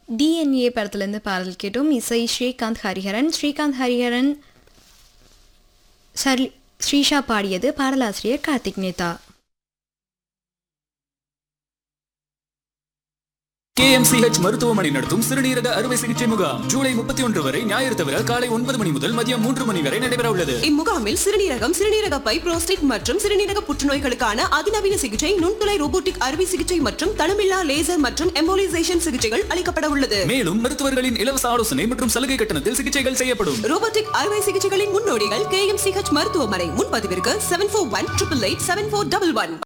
DNA படத்துலேருந்து பாடல் கேட்டோம் இசை ஸ்ரீகாந்த் ஹரிஹரன் ஸ்ரீகாந்த் ஹரிஹரன் ஷர்லி ஸ்ரீஷா பாடியது பாடலாசிரியர் கார்த்திக் நேதா கேஎம்சிஹெச் மருத்துவமனை நடத்தும் சிறுநீரக அறுவை சிகிச்சை முகாம் ஜூலை முப்பத்தி ஒன்று வரை ஞாயிறு தவிர காலை ஒன்பது மணி முதல் மதியம் மூன்று மணி வரை நடைபெற உள்ளது இம்முகாமில் சிறுநீரகம் சிறுநீரக பை புரோஸ்டேட் மற்றும் சிறுநீரக புற்றுநோய்களுக்கான அதிநவீன சிகிச்சை நுண்துளை ரோபோட்டிக் அறுவை சிகிச்சை மற்றும் தளமில்லா லேசர் மற்றும் எம்போலிசேஷன் சிகிச்சைகள் அளிக்கப்பட உள்ளது மேலும் மருத்துவர்களின் இலவச ஆலோசனை மற்றும் சலுகை கட்டணத்தில் சிகிச்சைகள் செய்யப்படும் ரோபோட்டிக் அறுவை சிகிச்சைகளின் முன்னோடிகள் கே எம் சிஹெச் மருத்துவமனை முன்பதிவிற்கு seven four one triple eight seven four double one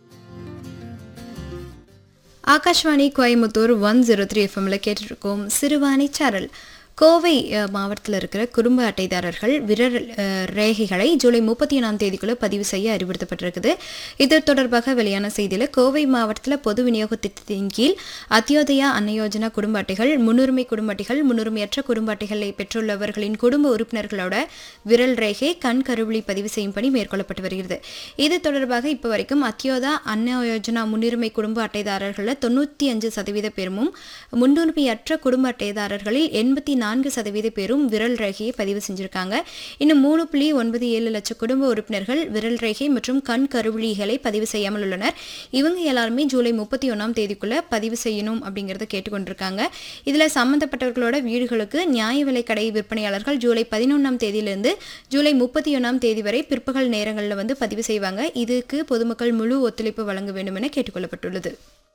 Akashvani Coimbatore one zero three எஃப்எம்ல கேட்டுருக்கோம் சிறுவாணி சாரல் கோவை அஹ், மாவட்டத்தில் இருக்கிற குடும்ப அட்டைதாரர்கள் விரல் அஹ், ரேகைகளை ஜூலை முப்பத்தி ஒன்றாம் தேதிக்குள்ள பதிவு செய்ய அறிவுறுத்தப்பட்டிருக்குது இது தொடர்பாக வெளியான செய்தியில் கோவை மாவட்டத்தில் பொது விநியோக திட்டத்தின் கீழ் அத்தியோதயா அன்னயோஜனா குடும்ப அட்டைகள் முன்னுரிமை குடும்ப அட்டைகள் முன்னுரிமையற்ற குடும்ப அட்டைகளை பெற்றுள்ளவர்களின் குடும்ப உறுப்பினர்களோட விரல் ரேகை கண் கருவிழி பதிவு செய்யும் பணி மேற்கொள்ளப்பட்டு வருகிறது இது தொடர்பாக இப்போ வரைக்கும் அத்தியோதா அன்ன யோஜனா முன்னுரிமை குடும்ப அட்டைதாரர்களில் தொண்ணூற்றி அஞ்சு சதவீத பேரும் முன்னுரிமையற்ற குடும்ப அட்டைதாரர்களில் எண்பத்தி நான்கு சதவீத பேரும் விரல் ரேகையை பதிவு செஞ்சிருக்காங்க இன்னும் மூணு புள்ளி ஒன்பது ஏழு லட்சம் குடும்ப உறுப்பினர்கள் விரல் ரேகை மற்றும் கண் கருவிழிகளை பதிவு செய்யாமல் உள்ளனர் இவங்க எல்லாருமே ஜூலை முப்பத்தி ஒன்றாம் தேதிக்குள்ள பதிவு செய்யணும் அப்படிங்கிறத கேட்டுக்கொண்டிருக்காங்க இதில் சம்மந்தப்பட்டவர்களோட வீடுகளுக்கு நியாய விலை கடை விற்பனையாளர்கள் ஜூலை பதினொன்றாம் தேதியிலிருந்து ஜூலை முப்பத்தி ஒன்றாம் தேதி வரை பிற்பகல் நேரங்களில் வந்து பதிவு செய்வாங்க இதுக்கு பொதுமக்கள் முழு ஒத்துழைப்பு வழங்க வேண்டும் என கேட்டுக்கொள்ளப்பட்டுள்ளது